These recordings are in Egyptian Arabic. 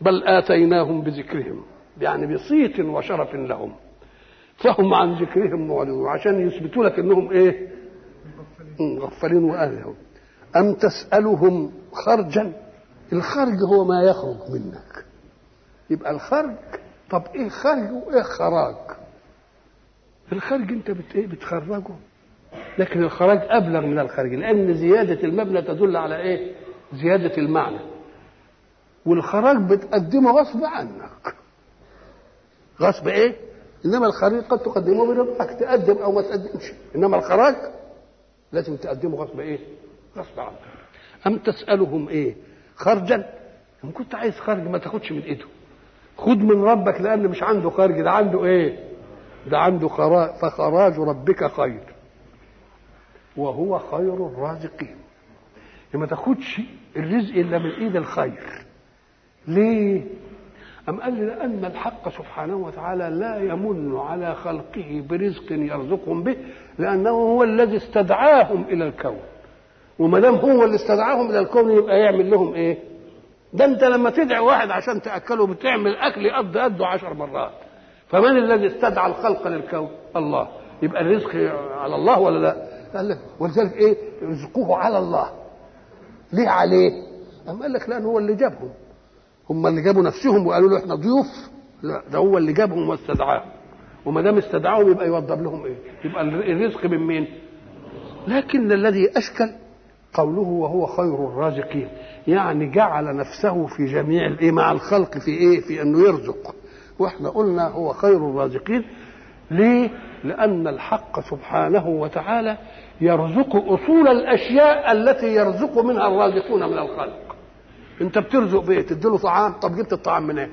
بل آتيناهم بذكرهم يعني بصيت وشرف لهم فهم عن ذكرهم معرضون عشان يثبتوا لك انهم ايه مغفلين واهلهم ام تسالهم خرجا الخرج هو ما يخرج منك يبقى الخرج طب ايه خرج وايه خراج الخرج انت بت ايه بتخرجه لكن الخراج ابلغ من الخرج لان زياده المبنى تدل على ايه زياده المعنى والخراج بتقدمه غصب عنك غصب ايه انما الخريج قد تقدمه برضاك تقدم او ما تقدمش انما الخراج لازم تقدمه غصب ايه غصب عنك ام تسالهم ايه خرجا ان كنت عايز خرج ما تاخدش من ايده خد من ربك لان مش عنده خرج ده عنده ايه ده عنده خراج فخراج ربك خير وهو خير الرازقين ما تاخدش الرزق الا من ايد الخير ليه أم قال لي لأن الحق سبحانه وتعالى لا يمن على خلقه برزق يرزقهم به لأنه هو الذي استدعاهم إلى الكون وما دام هو اللي استدعاهم إلى الكون يبقى يعمل لهم إيه؟ ده أنت لما تدعي واحد عشان تأكله بتعمل أكل قد قده عشر مرات فمن الذي استدعى الخلق للكون؟ الله يبقى الرزق على الله ولا لا؟ قال لك ولذلك إيه؟ رزقه على الله ليه عليه؟ أم قال لك لأن هو اللي جابهم هم اللي جابوا نفسهم وقالوا له احنا ضيوف لا ده هو اللي جابهم واستدعاهم وما دام استدعاهم يبقى يوضب لهم ايه يبقى الرزق من مين لكن الذي اشكل قوله وهو خير الرازقين يعني جعل نفسه في جميع الايه مع الخلق في ايه في انه يرزق واحنا قلنا هو خير الرازقين ليه لان الحق سبحانه وتعالى يرزق اصول الاشياء التي يرزق منها الرازقون من الخلق انت بترزق بايه تديله طعام طب جبت الطعام من ايه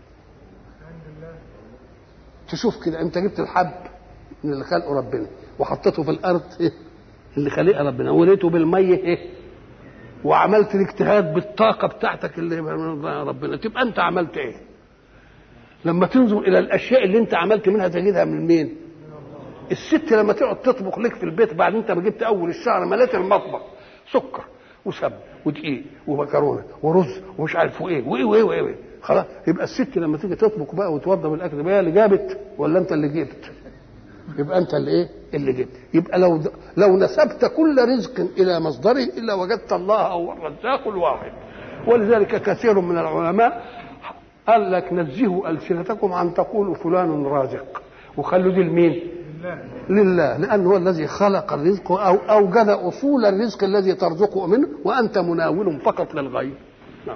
تشوف كده انت جبت الحب من اللي خلقه ربنا وحطيته في الارض إيه؟ اللي خلقها ربنا وليته بالميه ايه وعملت الاجتهاد بالطاقه بتاعتك اللي ربنا تبقى انت عملت ايه لما تنظر الى الاشياء اللي انت عملت منها تجدها من مين الست لما تقعد تطبخ لك في البيت بعد انت ما جبت اول الشهر مليت المطبخ سكر وسب ودقيق ومكرونه ورز ومش عارف وايه وايه وايه وايه, وإيه. خلاص يبقى الست لما تيجي تطبخ بقى وتوضب الاكل بقى اللي جابت ولا انت اللي جبت يبقى انت اللي ايه اللي جبت يبقى لو لو نسبت كل رزق الى مصدره الا وجدت الله هو الرزاق الواحد ولذلك كثير من العلماء قال لك نزهوا السنتكم عن تقولوا فلان رازق وخلوا دي لمين؟ لله لأنه هو الذي خلق الرزق أو أوجد أصول الرزق الذي ترزقه منه وأنت مناول فقط للغير نعم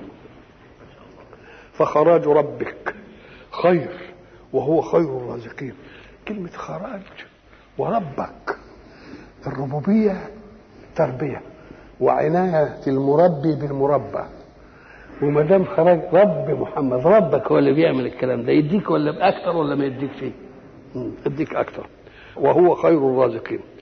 فخراج ربك خير وهو خير الرازقين كلمة خراج وربك الربوبية تربية وعناية المربي بالمربى وما دام خرج رب محمد ربك هو اللي بيعمل الكلام ده يديك ولا بأكثر ولا ما يديك فيه يديك أكثر وهو خير الرازقين